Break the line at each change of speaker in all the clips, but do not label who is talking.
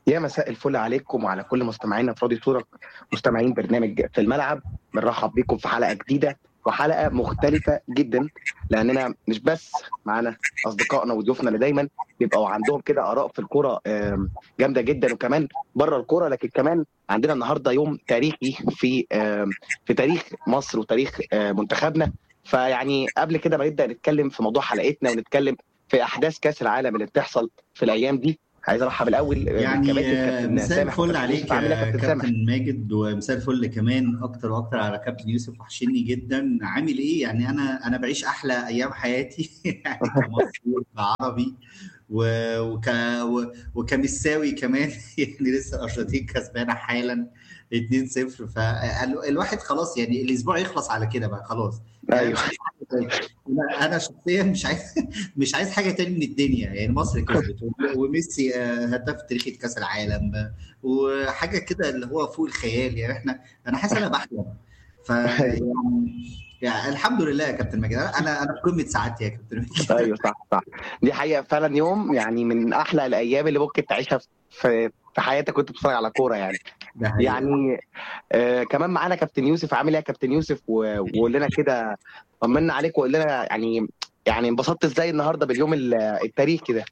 يا مساء الفل عليكم وعلى كل مستمعينا في راديو صورة مستمعين برنامج في الملعب بنرحب بكم في حلقة جديدة وحلقة مختلفة جدا لأننا مش بس معانا أصدقائنا وضيوفنا اللي دايما بيبقوا عندهم كده آراء في الكورة آم، جامدة جدا وكمان بره الكورة لكن كمان عندنا النهارده يوم تاريخي في آم، في تاريخ مصر وتاريخ آه، منتخبنا فيعني قبل كده ما نبدأ نتكلم في موضوع حلقتنا ونتكلم في أحداث كأس العالم اللي بتحصل في الأيام دي عايز ارحب الاول
يعني
بالكباتن
آه،
كابتن
مساء
سامح
الفل
وكابتن
عليك
يوسف. عامل ايه
يا
يا كابتن سامح
كابتن ماجد ومساء الفل كمان اكتر واكتر على كابتن يوسف وحشني جدا عامل ايه يعني انا انا بعيش احلى ايام حياتي يعني كمصري كعربي و- وك و- وكمساوي كمان يعني لسه الارجنتين كسبانه حالا 2-0 فالواحد خلاص يعني الاسبوع يخلص على كده بقى خلاص يعني
ايوه
مش عايز حاجة تاني. انا أنا شخصيا مش عايز مش عايز حاجه تاني من الدنيا يعني مصر كسبت و- وميسي آه، هداف تاريخي كاس العالم آه، وحاجه كده اللي هو فوق الخيال يعني احنا انا حاسس انا بحلم ف يعني يعني الحمد لله يا كابتن ماجد انا انا في قمه سعادتي يا كابتن ماجد
ايوه صح صح دي حقيقه فعلا يوم يعني من احلى الايام اللي ممكن تعيشها في في حياتك وانت بتتفرج على كوره يعني
ده حقيقي.
يعني آه كمان معانا كابتن يوسف عامل ايه يا كابتن يوسف و- وقول لنا كده طمنا عليك وقول لنا يعني يعني انبسطت ازاي النهارده باليوم ال- التاريخي ده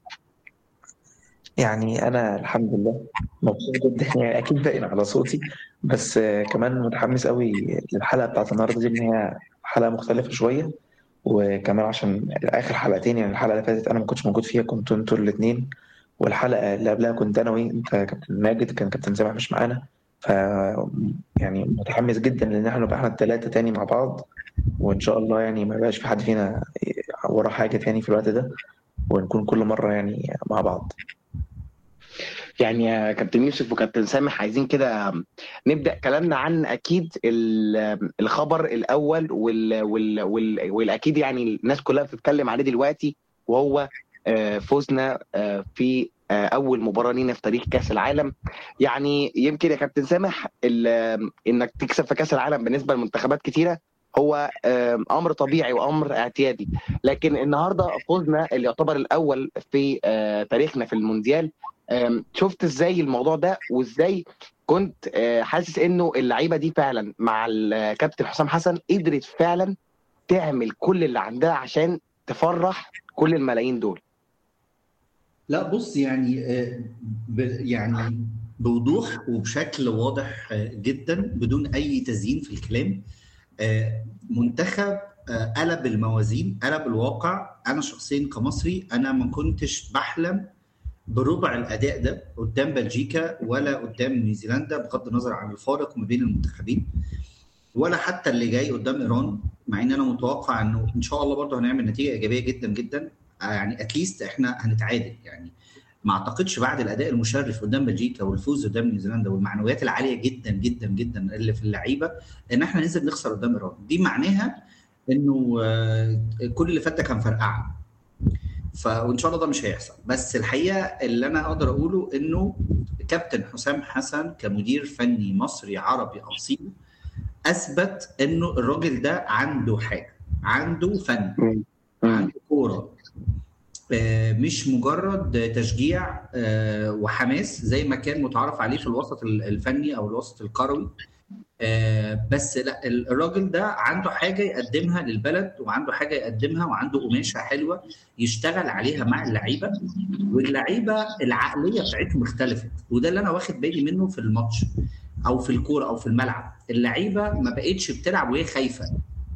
يعني أنا الحمد لله مبسوط جدا يعني أكيد باين على صوتي بس آه، كمان متحمس قوي للحلقة بتاعت النهاردة دي إن هي حلقة مختلفة شوية وكمان عشان آخر حلقتين يعني الحلقة اللي فاتت أنا ما كنتش موجود فيها كنتوا أنتوا الاتنين والحلقة اللي قبلها كنت أنا وأنت يا كابتن ماجد كان كابتن سامح مش معانا ف يعني متحمس جدا لأن احنا نبقى احنا التلاتة تاني مع بعض وإن شاء الله يعني ما يبقاش في حد فينا وراه حاجة تاني في الوقت ده ونكون كل مرة يعني مع بعض
يعني يا كابتن يوسف وكابتن سامح عايزين كده نبدا كلامنا عن اكيد ال- الخبر الاول وال وال وال والاكيد يعني الناس كلها بتتكلم عليه دلوقتي وهو آه، فوزنا آه، في آه، اول مباراه لينا في تاريخ كاس العالم يعني يمكن يا كابتن سامح ال- انك تكسب في كاس العالم بالنسبه لمنتخبات كتيره هو آه، امر طبيعي وامر اعتيادي لكن النهارده فوزنا اللي يعتبر الاول في آه، تاريخنا في المونديال آم، شفت ازاي الموضوع ده وازاي كنت آه، حاسس انه اللعيبه دي فعلا مع الكابتن حسام حسن قدرت فعلا تعمل كل اللي عندها عشان تفرح كل الملايين دول
لا بص يعني آه، ب- يعني بوضوح وبشكل واضح آه، جدا بدون اي تزيين في الكلام آه، منتخب آه، قلب الموازين قلب الواقع انا شخصيا كمصري انا ما كنتش بحلم بربع الاداء ده قدام بلجيكا ولا قدام نيوزيلندا بغض النظر عن الفارق ما بين المنتخبين ولا حتى اللي جاي قدام ايران مع ان انا متوقع انه ان شاء الله برضه هنعمل نتيجه ايجابيه جدا جدا آه، يعني اتليست احنا هنتعادل يعني ما اعتقدش بعد الاداء المشرف قدام بلجيكا والفوز قدام نيوزيلندا والمعنويات العاليه جدا جدا جدا اللي في اللعيبه ان احنا ننزل نخسر قدام ايران دي معناها انه آه، كل اللي فات ده كان فرقعه ف وان شاء الله ده مش هيحصل بس الحقيقه اللي انا اقدر اقوله انه كابتن حسام حسن كمدير فني مصري عربي اصيل اثبت انه الراجل ده عنده حاجه عنده فن عنده كوره آه، مش مجرد تشجيع آه، وحماس زي ما كان متعارف عليه في الوسط الفني او الوسط الكروي آه، بس لا ال- الراجل ده عنده حاجه يقدمها للبلد وعنده حاجه يقدمها وعنده قماشه حلوه يشتغل عليها مع اللعيبه واللعيبه العقليه بتاعتهم اختلفت وده اللي انا واخد بالي منه في الماتش او في الكوره او في الملعب اللعيبه ما بقتش بتلعب وهي خايفه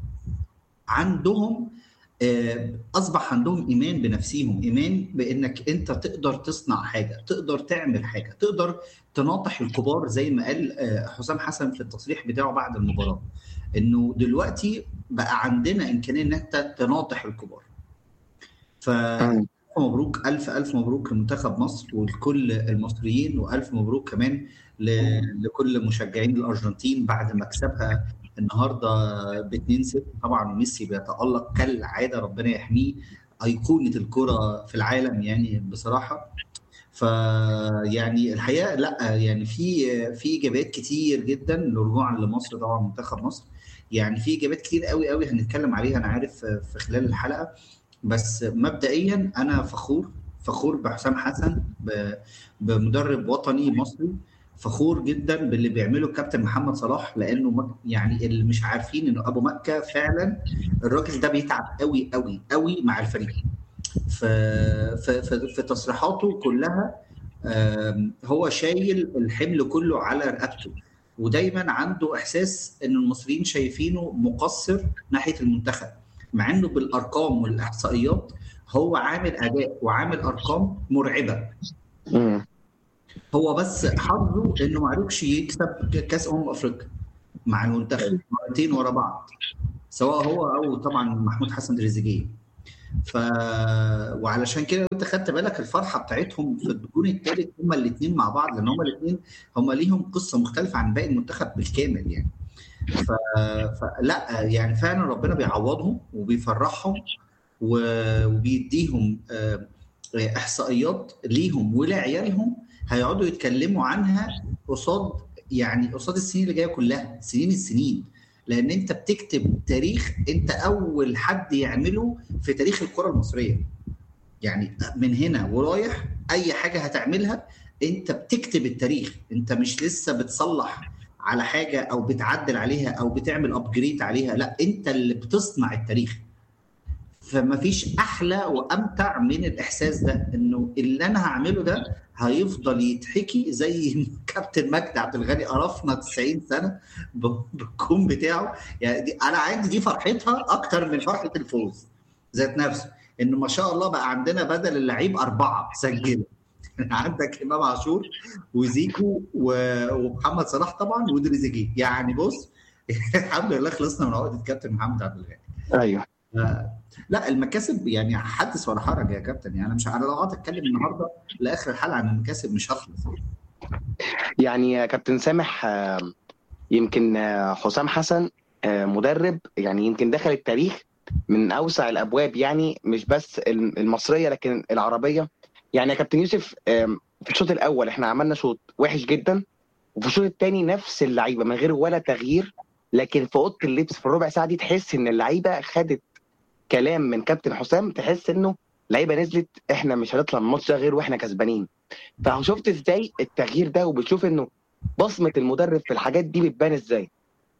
عندهم آه، اصبح عندهم ايمان بنفسهم ايمان بانك انت تقدر تصنع حاجه تقدر تعمل حاجه تقدر تناطح الكبار زي ما قال آه، حسام حسن في التصريح بتاعه بعد المباراه انه دلوقتي بقى عندنا امكانيه ان انت تناطح الكبار ف مبروك الف الف مبروك لمنتخب مصر ولكل المصريين والف مبروك كمان ل- لكل مشجعين الارجنتين بعد مكسبها النهارده ب 2-0 طبعا ميسي بيتالق كالعاده ربنا يحميه ايقونه الكره في العالم يعني بصراحه فيعني الحقيقه لا يعني في في اجابات كتير جدا رجوعا لمصر طبعا منتخب مصر يعني في اجابات كتير قوي قوي هنتكلم عليها انا عارف في خلال الحلقه بس مبدئيا انا فخور فخور بحسام حسن ب- بمدرب وطني مصري فخور جدا باللي بيعمله الكابتن محمد صلاح لانه م- يعني اللي مش عارفين انه ابو مكه فعلا الراجل ده بيتعب قوي قوي قوي مع الفريق ف- ف- ف- في تصريحاته كلها آم، هو شايل الحمل كله على رقبته ودايما عنده احساس ان المصريين شايفينه مقصر ناحيه المنتخب مع انه بالارقام والاحصائيات هو عامل اداء وعامل ارقام مرعبه
مم.
هو بس حظه انه ما عرفش يكسب كاس امم افريقيا مع المنتخب مرتين ورا بعض سواء هو او طبعا محمود حسن تريزيجيه ف وعلشان كده انت خدت بالك الفرحه بتاعتهم في الجون الثالث هما الاثنين مع بعض لان هما الاثنين هما ليهم قصه مختلفه عن باقي المنتخب بالكامل يعني ف... فلا يعني فعلا ربنا بيعوضهم وبيفرحهم و... وبيديهم آه، احصائيات ليهم ولعيالهم هيقعدوا يتكلموا عنها قصاد يعني قصاد السنين اللي جايه كلها سنين السنين لان انت بتكتب تاريخ انت اول حد يعمله في تاريخ الكره المصريه يعني من هنا ورايح اي حاجه هتعملها انت بتكتب التاريخ انت مش لسه بتصلح على حاجه او بتعدل عليها او بتعمل ابجريد عليها لا انت اللي بتصنع التاريخ فما فيش احلى وامتع من الاحساس ده انه اللي انا هعمله ده هيفضل يتحكي زي كابتن مجدي عبد الغني قرفنا 90 سنه ب- بالكون بتاعه يعني دي انا عندي دي فرحتها اكتر من فرحه الفوز ذات نفسه انه ما شاء الله بقى عندنا بدل اللعيب اربعه سجلوا عندك امام عاشور وزيكو و- ومحمد صلاح طبعا وتريزيجيه يعني بص الحمد لله خلصنا من عقده كابتن محمد عبد الغني
ايوه
لا المكاسب يعني حدث ولا حرج يا كابتن يعني انا مش انا لو قعدت اتكلم النهارده لاخر الحلقه عن المكاسب مش هخلص
يعني يا كابتن سامح آه، يمكن آه، حسام حسن آه، مدرب يعني يمكن دخل التاريخ من اوسع الابواب يعني مش بس الم- المصريه لكن العربيه يعني يا كابتن يوسف آم، في الشوط الاول احنا عملنا شوط وحش جدا وفي الشوط الثاني نفس اللعيبه من غير ولا تغيير لكن في اوضه اللبس في الربع ساعه دي تحس ان اللعيبه خدت كلام من كابتن حسام تحس انه لعيبه نزلت احنا مش هنطلع من الماتش ده غير واحنا كسبانين فشفت ازاي التغيير ده وبتشوف انه بصمه المدرب في الحاجات دي بتبان ازاي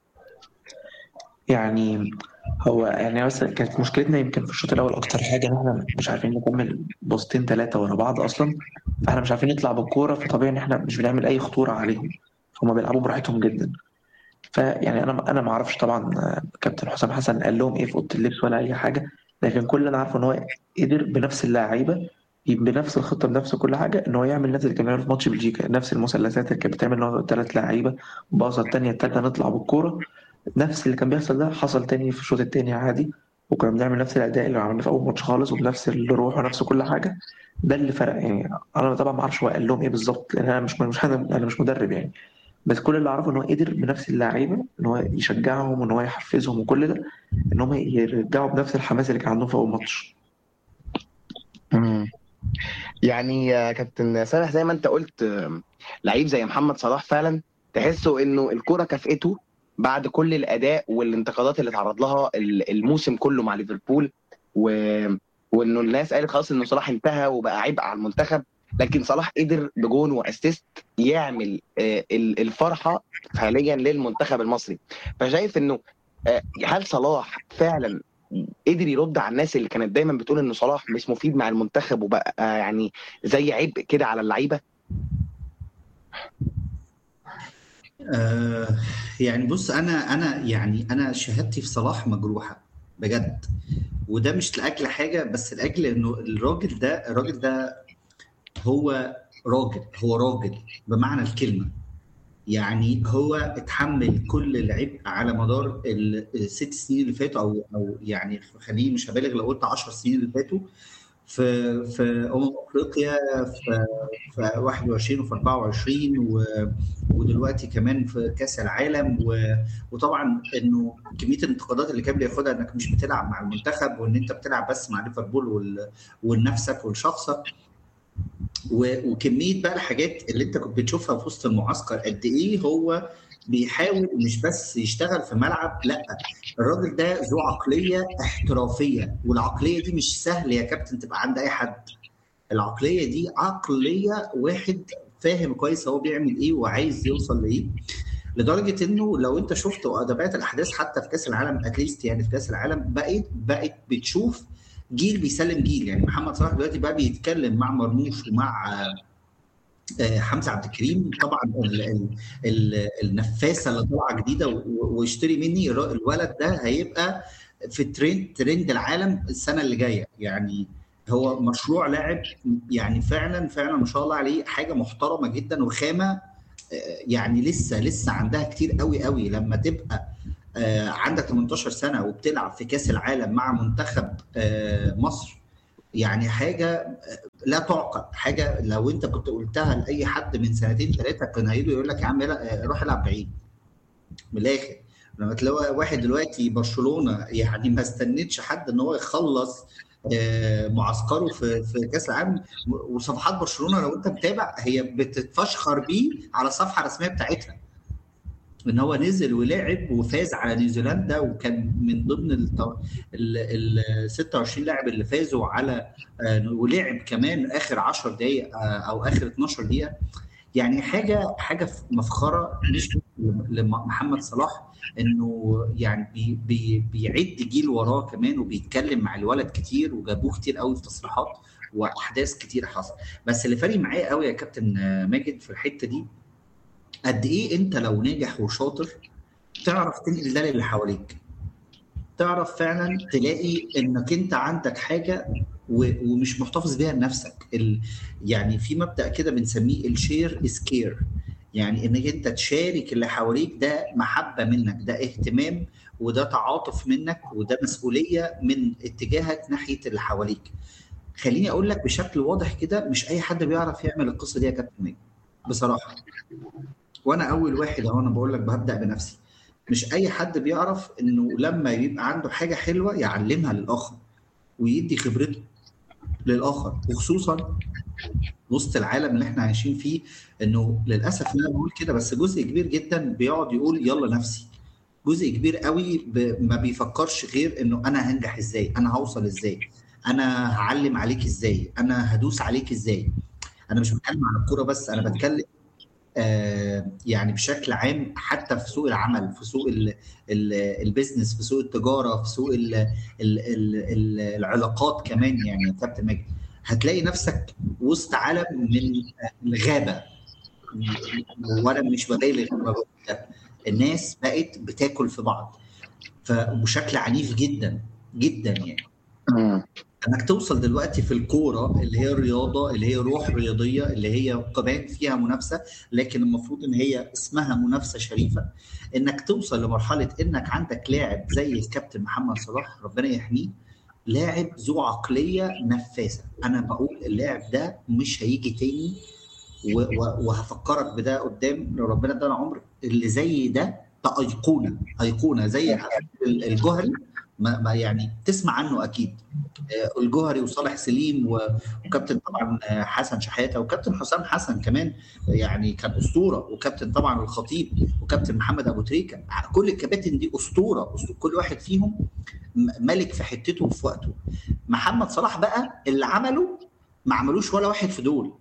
يعني هو يعني بس كانت مشكلتنا يمكن في الشوط الاول اكتر حاجه ان احنا مش عارفين نكمل بوستين ثلاثه ورا بعض اصلا فاحنا مش عارفين نطلع بالكوره فطبيعي ان احنا مش بنعمل اي خطوره عليهم هما بيلعبوا براحتهم جدا فيعني انا انا ما اعرفش طبعا آه، كابتن حسام حسن قال لهم ايه في اوضه اللبس ولا اي حاجه لكن كل اللي انا عارفه ان هو قدر بنفس اللعيبه بنفس الخطه بنفس كل حاجه ان هو يعمل نفس اللي كان بيعمله في ماتش بلجيكا نفس المثلثات اللي كانت بتعمل ان هو ثلاث لعيبه باصه الثانيه الثالثه نطلع بالكوره نفس اللي كان بيحصل ده حصل تاني في الشوط التاني عادي وكنا بنعمل نفس الاداء اللي عملناه في اول ماتش خالص وبنفس الروح ونفس كل حاجه ده اللي فرق يعني انا طبعا ما اعرفش هو قال لهم ايه بالظبط لان انا مش مش انا انا مش مدرب يعني بس كل اللي اعرفه ان هو قدر بنفس اللعيبه ان هو يشجعهم وان هو يحفزهم وكل ده ان هم يرجعوا بنفس الحماس اللي كان عندهم في اول ماتش
يعني يا كابتن سامح زي ما انت قلت آم، لعيب زي محمد صلاح فعلا تحسه انه الكرة كافئته بعد كل الاداء والانتقادات اللي اتعرض لها ال- الموسم كله مع ليفربول و... وانه الناس قالت خلاص انه صلاح انتهى وبقى عبء على المنتخب لكن صلاح قدر بجون واسيست يعمل آه، ال- الفرحه فعليا للمنتخب المصري فشايف انه آه، هل صلاح فعلا قدر يرد على الناس اللي كانت دايما بتقول ان صلاح مش مفيد مع المنتخب وبقى آه، يعني زي عبء كده على اللعيبه
آه يعني بص انا انا يعني انا شهادتي في صلاح مجروحه بجد وده مش لاجل حاجه بس لاجل انه الراجل ده الراجل ده هو راجل هو راجل بمعنى الكلمه يعني هو اتحمل كل العبء على مدار ال- الست سنين اللي فاتوا او او يعني خليني مش هبالغ لو قلت 10 سنين اللي فاتوا في في امم افريقيا في في 21 وفي 24 و ودلوقتي كمان في كاس العالم و... وطبعا انه كميه الانتقادات اللي كان بياخدها انك مش بتلعب مع المنتخب وان انت بتلعب بس مع ليفربول وال... ولنفسك ولشخصك و... وكميه بقى الحاجات اللي انت كنت بتشوفها في وسط المعسكر قد ايه هو بيحاول مش بس يشتغل في ملعب لا الراجل ده ذو عقليه احترافيه والعقليه دي مش سهل يا كابتن تبقى عند اي حد العقليه دي عقليه واحد فاهم كويس هو بيعمل ايه وعايز يوصل لايه لدرجه انه لو انت شفت ادبات الاحداث حتى في كاس العالم اتليست يعني في كاس العالم بقت بقت بتشوف جيل بيسلم جيل يعني محمد صلاح دلوقتي بقى بيتكلم مع مرموش ومع حمزه عبد الكريم طبعا ال ال ال النفاسه اللي طالعه جديده واشتري مني الولد ده هيبقى في ترند ترند العالم السنه اللي جايه يعني هو مشروع لاعب يعني فعلا فعلا ما شاء الله عليه حاجه محترمه جدا وخامه يعني لسه لسه عندها كتير قوي قوي لما تبقى عندك 18 سنه وبتلعب في كاس العالم مع منتخب مصر يعني حاجه لا تعقل حاجه لو انت كنت قلتها لاي حد من سنتين ثلاثه كان هيجي يقول لك يا عم روح العب بعيد من الاخر لما تلاقي واحد دلوقتي برشلونه يعني ما استنتش حد ان هو يخلص معسكره في في كاس العالم وصفحات برشلونه لو انت متابع هي بتتفشخر بيه على الصفحه الرسميه بتاعتها ان هو نزل ولعب وفاز على نيوزيلندا وكان من ضمن ال 26 لاعب اللي فازوا على ولعب كمان اخر 10 دقائق او اخر 12 دقيقه يعني حاجه حاجه مفخره مش لمحمد صلاح انه يعني بي بي بيعد جيل وراه كمان وبيتكلم مع الولد كتير وجابوه كتير قوي في تصريحات واحداث كتير حصلت بس اللي فارق معايا قوي يا كابتن ماجد في الحته دي قد ايه انت لو ناجح وشاطر تعرف تنقل ده للي حواليك تعرف فعلا تلاقي انك انت عندك حاجه ومش محتفظ بيها لنفسك ال... يعني في مبدا كده بنسميه الشير سكير يعني انك انت تشارك اللي حواليك ده محبه منك ده اهتمام وده تعاطف منك وده مسؤوليه من اتجاهك ناحيه اللي حواليك خليني اقول لك بشكل واضح كده مش اي حد بيعرف يعمل القصه دي يا كابتن ماجد بصراحه وانا اول واحد اهو انا بقول لك ببدا بنفسي مش اي حد بيعرف انه لما يبقى عنده حاجه حلوه يعلمها للاخر ويدي خبرته للاخر وخصوصا وسط العالم اللي احنا عايشين فيه انه للاسف انا بقول كده بس جزء كبير جدا بيقعد يقول يلا نفسي جزء كبير قوي ما بيفكرش غير انه انا هنجح ازاي انا هوصل ازاي انا هعلم عليك ازاي انا هدوس عليك ازاي انا مش بتكلم عن الكوره بس انا بتكلم آه يعني بشكل عام حتى في سوق العمل في سوق ال ال البيزنس في سوق التجاره في سوق ال ال ال ال العلاقات كمان يعني يا كابتن ماجد هتلاقي نفسك وسط عالم من الغابه وانا مش ببالغ الناس بقت بتاكل في بعض فبشكل عنيف جدا جدا يعني انك توصل دلوقتي في الكوره اللي هي الرياضه اللي هي روح رياضيه اللي هي كمان فيها منافسه لكن المفروض ان هي اسمها منافسه شريفه انك توصل لمرحله انك عندك لاعب زي الكابتن محمد صلاح ربنا يحميه لاعب ذو عقليه نفاذه انا بقول اللاعب ده مش هيجي تاني وهفكرك بده قدام لو ربنا ادانا عمر اللي زي ده ده ايقونه ايقونه زي الجوهري ما, ما يعني تسمع عنه اكيد الجوهري وصالح سليم وكابتن طبعا حسن شحاته وكابتن حسام حسن كمان يعني كان اسطوره وكابتن طبعا الخطيب وكابتن محمد ابو تريكه كل الكباتن دي اسطوره, أسطورة. كل واحد فيهم ملك في حتته وفي وقته محمد صلاح بقى اللي عمله ما عملوش ولا واحد في دول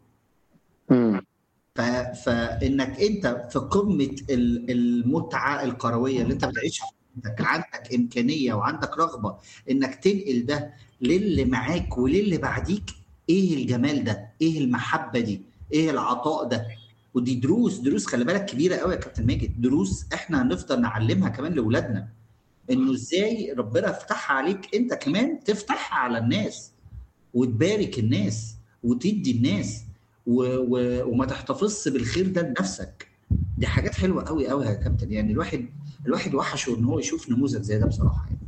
ف... فانك انت في قمه المتعه الكرويه اللي انت بتعيشها عندك عندك امكانيه وعندك رغبه انك تنقل ده للي معاك وللي بعديك ايه الجمال ده؟ ايه المحبه دي؟ ايه العطاء ده؟ ودي دروس دروس خلي بالك كبيره قوي يا كابتن ماجد دروس احنا هنفضل نعلمها كمان لاولادنا انه ازاي ربنا فتحها عليك انت كمان تفتحها على الناس وتبارك الناس وتدي الناس و... و... وما تحتفظش بالخير ده لنفسك دي حاجات حلوه قوي قوي يا كابتن يعني الواحد الواحد وحشه ان هو يشوف نموذج زي ده بصراحه يعني.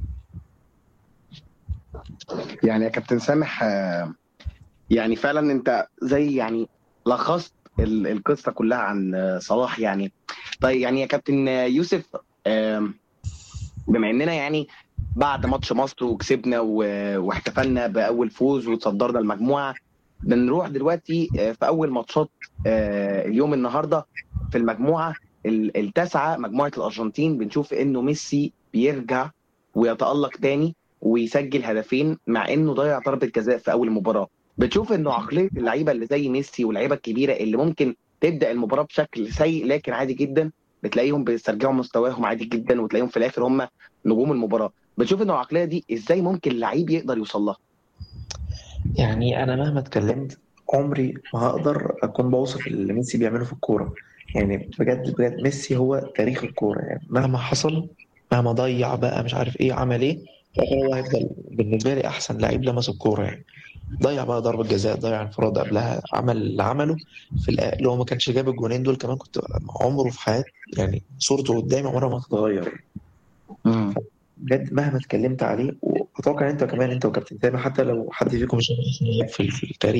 يعني يا كابتن سامح يعني فعلا انت زي يعني لخصت القصه كلها عن صلاح يعني طيب يعني يا كابتن يوسف بما اننا يعني بعد ماتش مصر وكسبنا واحتفلنا باول فوز وتصدرنا المجموعه بنروح دلوقتي في اول ماتشات اليوم النهارده في المجموعه التاسعه مجموعه الارجنتين بنشوف انه ميسي بيرجع ويتالق تاني ويسجل هدفين مع انه ضيع ضربه جزاء في اول مباراه بتشوف انه عقليه اللعيبه اللي زي ميسي واللعيبه الكبيره اللي ممكن تبدا المباراه بشكل سيء لكن عادي جدا بتلاقيهم بيسترجعوا مستواهم عادي جدا وتلاقيهم في الاخر هم نجوم المباراه بتشوف انه العقليه دي ازاي ممكن لعيب يقدر يوصل لها
يعني انا مهما اتكلمت عمري ما هقدر اكون بوصف اللي ميسي بيعمله في الكوره يعني بجد بجد ميسي هو تاريخ الكوره يعني مهما حصل مهما ضيع بقى مش عارف ايه عمل ايه هو هيفضل بالنسبه لي احسن لعيب لمس الكوره يعني ضيع بقى ضربه جزاء ضيع انفراد قبلها عمل اللي عمله في الأ... لو ما كانش جاب الجونين دول كمان كنت عمره في حياته يعني صورته قدامي عمرها ما تتغير يعني. بجد مهما اتكلمت عليه واتوقع انت كمان انت وكابتن تامر حتى لو حد فيكم مش في في التاريخ